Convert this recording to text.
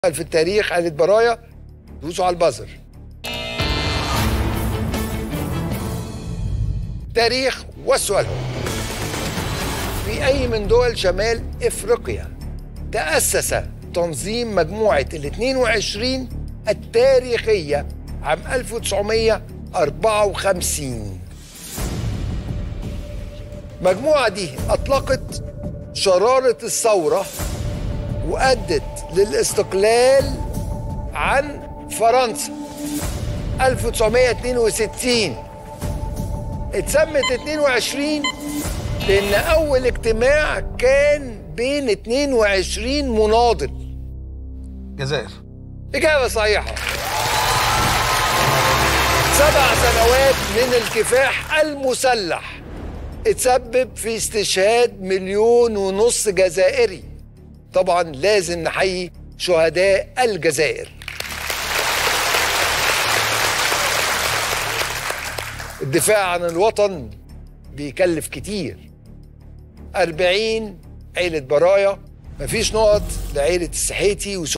في التاريخ قالت برايا دوسوا على البازر تاريخ والسؤال هو في أي من دول شمال إفريقيا تأسس تنظيم مجموعة ال 22 التاريخية عام 1954 المجموعة دي أطلقت شرارة الثورة وأدت للاستقلال عن فرنسا 1962 اتسمت 22 لأن أول اجتماع كان بين 22 مناضل جزائر إجابة صحيحة سبع سنوات من الكفاح المسلح اتسبب في استشهاد مليون ونص جزائري طبعا لازم نحيي شهداء الجزائر الدفاع عن الوطن بيكلف كتير أربعين عيلة برايا مفيش نقط لعيلة السحيتي